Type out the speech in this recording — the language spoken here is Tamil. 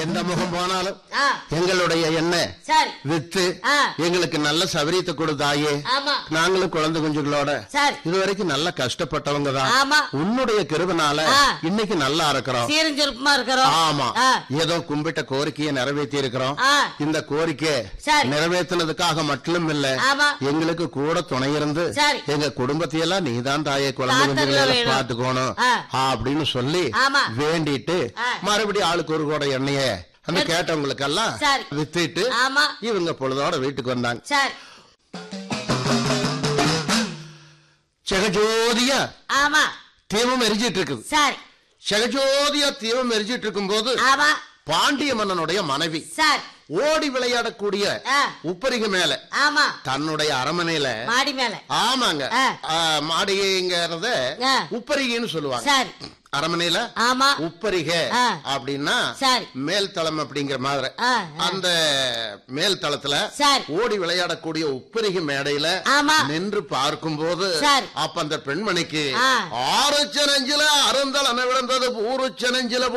எந்த முகம் போனாலும் ஆ, எங்களுடைய எண்ணெய் சரி வித்து ஆ. எங்களுக்கு நல்ல சவரியத்தை கொடுத்தாயே ஆமா நாங்களும் குழந்தை குஞ்சுகளோட சரி இதுவரைக்கும் நல்ல கஷ்டப்பட்டவங்க தான் ஆமா உன்னுடைய கிருபனால ஆ. இன்னைக்கு நல்லா இருக்கிறோம் சீரும் சுருப்பமா இருக்கிறோம் ஆமா ஆ, ஏதோ கும்பிட்ட கோரிக்கையை நிறைவேற்றி இருக்கிறோம் ஆ, இந்த கோரிக்கை சரி. நிறைவேற்றினதுக்காக மட்டும் இல்ல ஆமா எங்களுக்கு கூட துணை இருந்து சரி. எங்க குடும்பத்தையெல்லாம் நீதான் தாயே குழந்தை காத்தருள குஞ்சுகளை வேணும். பாத்துக்கணும் ஆ. அப்படின்னு சொல்லி ஆமா. வேண்டிட்டு ஆ. மறுபடியும் ஆளுக்கு ஒரு கூட எண்ணெய அந்த கேட்டவங்களுக்கு எல்லாம் சரி. வித்துட்டு ஆமா இவங்க பொழுதோட வீட்டுக்கு வந்தாங்க சரி செகஜோதியா ஆமா தீபம் எரிஞ்சிட்டு இருக்குது சரி செகஜோதியா தீபம் எரிஞ்சிட்டு இருக்கும் போது ஆமா பாண்டிய மன்னனுடைய மனைவி சரி ஓடி விளையாடக்கூடிய ஆ, உப்பரிகை மேல ஆமா தன்னுடைய அரமனையில மாடி மேல ஆமாங்க ஆ. ஆ, மாடிகைங்கிறத ஆ. உப்பரிகைன்னு சொல்லுவாங்க சரி அரமனையில ஆமா உப்பரிகை ஆ. அப்படின்னா சரி மேல் தளம் அப்படிங்கிற மாதிரி ஆ, ஆ. அந்த மேல் தளத்துல சரி ஓடி விளையாடக்கூடிய உப்பரிகை மேடையில ஆமா நின்று பார்க்கும்போது சரி. அப்ப அந்த பெண்மணிக்கு ஆ. ஆறு நெஞ்சில அருந்தளன விழுந்தது ஊரு நெஞ்சில